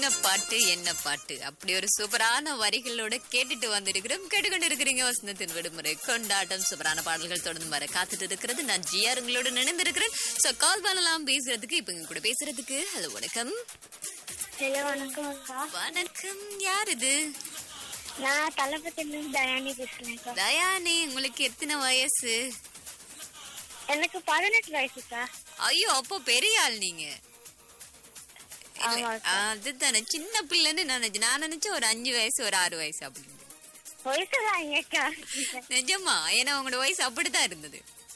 என்ன பாட்டு என்ன பாட்டு அப்படி ஒரு சூப்பரான வரிகளோட கேட்டுட்டு வந்திருக்கிறோம் கேட்டுக்கொண்டு இருக்கிறீங்க வசந்தத்தின் விடுமுறை கொண்டாட்டம் சூப்பரான பாடல்கள் தொடர்ந்து வர காத்துட்டு இருக்கிறது நான் ஜிஆர் உங்களோட நினைந்திருக்கிறேன் சோ கால் பண்ணலாம் பேசுறதுக்கு இப்ப இங்க கூட பேசுறதுக்கு ஹலோ வணக்கம் ஹலோ வணக்கம் அக்கா வணக்கம் யார் இது நான் தளபதியிலிருந்து தயானி பேசுறேன்க்கா தயானி உங்களுக்கு எத்தனை வயசு எனக்கு பதினெட்டு வயசுக்கா ஐயோ அப்போ பெரிய ஆள் நீங்க இல்ல, ஆமாக்கா. அதுதானே சின்ன பிள்ளைன்னு நான் நினைச்சேன். நான் நினைச்சேன் ஒரு அஞ்சு வயசு ஒரு ஆறு வயசு அப்படின்னு வயசுதான் அக்கா நிஜமா ஏன்னா உங்களோட வயசு அப்படித்தான் இருந்தது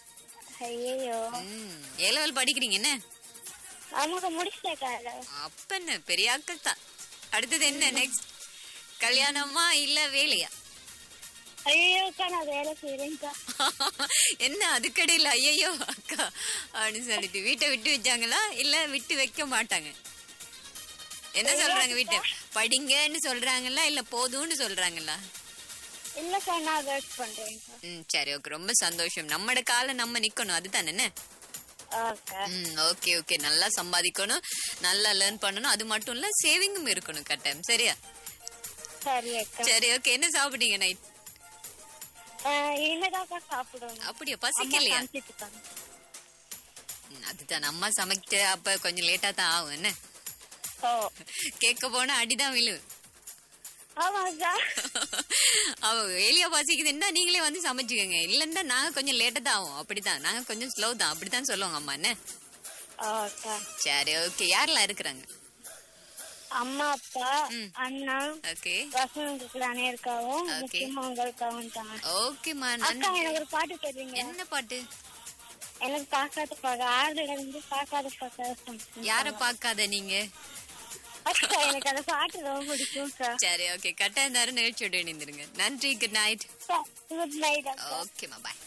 ஐயோ ம் ஏ லெவல் படிக்கிறீங்க என்ன ஆமாக்கா முடிச்சிட்டேக்கா அப்ப என்ன பெரிய ஆட்கள் தான் அடுத்தது என்ன நெக்ஸ்ட் கல்யாணமா இல்ல வேலையா ஐயோ அக்கா நான் வேலை செய்யறேன்க்கா என்ன அதுக்கடையில் ஐயையோ அக்கா அப்படின்னு சொல்லிட்டு வீட்டை விட்டு வச்சாங்களா இல்ல விட்டு வைக்க மாட்டாங்க என்ன சொல்றாங்க வீட்டை படிங்கன்னு சொல்றாங்களா இல்ல போதும்னு சொல்றாங்களா இல்லக்கா நான் ஒர்க் பண்றேன்க்கா ம் சரி ஓகே ரொம்ப சந்தோஷம் நம்மட காலம் நம்ம நிக்கணும் அதுதானே என்ன ஓகே ம் ஓகே ஓகே நல்லா சம்பாதிக்கணும் நல்லா லேர்ன் பண்ணணும் அது மட்டும் இல்ல சேவிங்கும் இருக்கணும் கட்டாயம் சரியா சரி அக்கா சரி ஓகே என்ன சாப்பிட்டீங்க நைட் இனிமேதாக்கா சாப்பிடணும் அப்படியா அம்மா பசிக்கலையா சமைச்சிட்டு இருக்காங்க ம், அதுதான் அம்மா சமைச்ச அப்ப கொஞ்சம் லேட்டா தான் ஆகும் என்ன ஓ கேட்க போனா அடிதான் விழு ஆமாக்கா அவ வெளிய பசிக்குதுன்னா நீங்களே வந்து சமைச்சுக்கோங்க இல்லன்னா நாங்க கொஞ்சம் லேட்டா தான் ஆகும் அப்படிதான் நாங்க கொஞ்சம் ஸ்லோ தான் அப்படித்தான் சொல்லுவாங்க அம்மா என்ன ஓகே சரி ஓகே யாரெல்லாம் இருக்கிறாங்க அம்மா அப்பா ம். அண்ணா ஓகே வசந்தத்துல அனைவருக்காகவும் Okay. முக்கியமா உங்களுக்காகவும் தான் ஓகேம்மா அக்கா நன்றி எனக்கு ஒரு பாட்டு தெரியுங்க என்ன பாட்டு எனக்கு பார்க்காத பார்க்க ஆறுல இருந்து பார்க்காத பார்க்காத song. யார பாக்காத நீங்க அக்கா எனக்கு அந்த பாட்டு ரொம்ப பிடிக்கும் அக்கா சரி ஓகே கட்டாயம் நேரம் நிகழ்ச்சியோட இணைந்திருங்க நன்றி குட் நைட் குட் நைட் அக்கா ஓகேம்மா பாய்